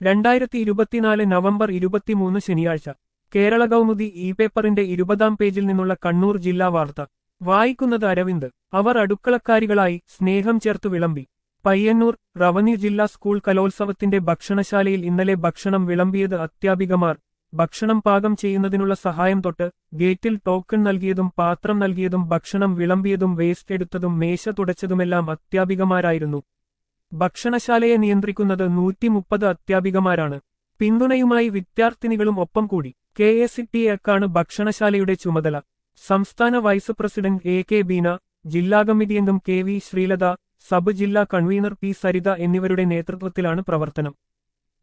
രണ്ടായിരത്തി ഇരുപത്തിനാല് നവംബർ ഇരുപത്തിമൂന്ന് ശനിയാഴ്ച കേരള കൗമുദി ഇ പേപ്പറിന്റെ ഇരുപതാം പേജിൽ നിന്നുള്ള കണ്ണൂർ ജില്ലാ വാർത്ത വായിക്കുന്നത് അരവിന്ദ് അവർ അടുക്കളക്കാരികളായി സ്നേഹം ചേർത്തു വിളമ്പി പയ്യന്നൂർ റവന്യൂ ജില്ലാ സ്കൂൾ കലോത്സവത്തിന്റെ ഭക്ഷണശാലയിൽ ഇന്നലെ ഭക്ഷണം വിളമ്പിയത് അത്യാപികമാർ ഭക്ഷണം പാകം ചെയ്യുന്നതിനുള്ള സഹായം തൊട്ട് ഗേറ്റിൽ ടോക്കൺ നൽകിയതും പാത്രം നൽകിയതും ഭക്ഷണം വിളമ്പിയതും വേസ്റ്റ് എടുത്തതും മേശ തുടച്ചതുമെല്ലാം അത്യാപികമാരായിരുന്നു ഭക്ഷണശാലയെ നിയന്ത്രിക്കുന്നത് നൂറ്റിമുപ്പത് അത്യാപികമാരാണ് പിന്തുണയുമായി വിദ്യാർത്ഥിനികളും ഒപ്പം കൂടി കെ എസ് ടിഎക്കാണ് ഭക്ഷണശാലയുടെ ചുമതല സംസ്ഥാന vice president A K Beena ജില്ലാ കമ്മിറ്റി അംഗം കെ വി ശ്രീലത സബ് ജില്ലാ കൺവീനർ പി സരിത എന്നിവരുടെ നേതൃത്വത്തിലാണ് പ്രവർത്തനം